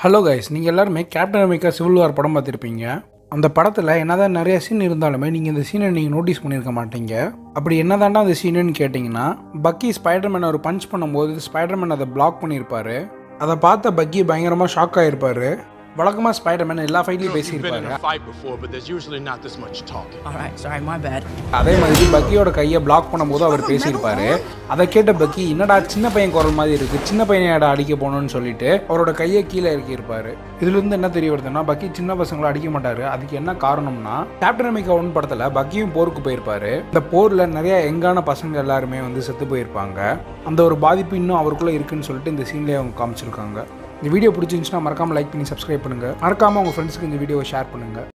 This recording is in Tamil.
ஹலோ கைஸ் நீங்கள் எல்லாருமே கேப்டன் அமெரிக்கா சிவில் வார் படம் பார்த்துருப்பீங்க அந்த படத்தில் என்னதான் நிறைய சீன் இருந்தாலுமே நீங்கள் இந்த சீனை நீங்கள் நோட்டீஸ் பண்ணியிருக்க மாட்டீங்க அப்படி என்னதாண்டா அந்த சீனுன்னு கேட்டிங்கன்னா பக்கி ஸ்பைடர்மேனை ஒரு பஞ்ச் பண்ணும்போது ஸ்பைடர்மேன் அதை பிளாக் பண்ணியிருப்பாரு அதை பார்த்த பக்கி பயங்கரமாக ஷாக் ஆகிருப்பாரு வழக்கமாக ஸ்பைடர்மேன் எல்லா ஃபைட்லையும் You've been in பேசியிருப்பாரு a fight before, but there's usually not this much talking. All right, sorry, my bad. அதே மாதிரி பக்கியோட கையை பிளாக் பண்ணும்போது அவர் பேசியிருப்பாரு அதை கேட்ட பக்கி என்னடா சின்ன பையன் குரல் மாதிரி இருக்கு சின்ன பையனையாடா அடிக்க போகணும்னு சொல்லிட்டு அவரோட கையை கீழே இறக்கியிருப்பாரு இதுல இருந்து என்ன தெரிய வருதுன்னா பக்கி சின்ன பசங்களை அடிக்க மாட்டாரு அதுக்கு என்ன காரணம்னா கேப்டன் அமெரிக்கா ஒன் படத்துல பக்கியும் போருக்கு போயிருப்பாரு இந்த போர்ல நிறைய எங்கான பசங்க எல்லாருமே வந்து செத்து போயிருப்பாங்க அந்த ஒரு பாதிப்பு இன்னும் அவருக்குள்ள இருக்குன்னு சொல்லிட்டு இந்த சீன்லேயே அவங்க காமிச்சிருக்காங்க இந்த வீடியோ பிடிச்சிருந்துச்சுன்னா மறக்காம லைக் பண்ணி சப்ஸ்கிரைப் பண்ணுங்க மறக்காம உங்க ஃப்ரெண்ட்ஸ்க்கு இந்த வீடியோவை ஷேர் பண்ணுங்க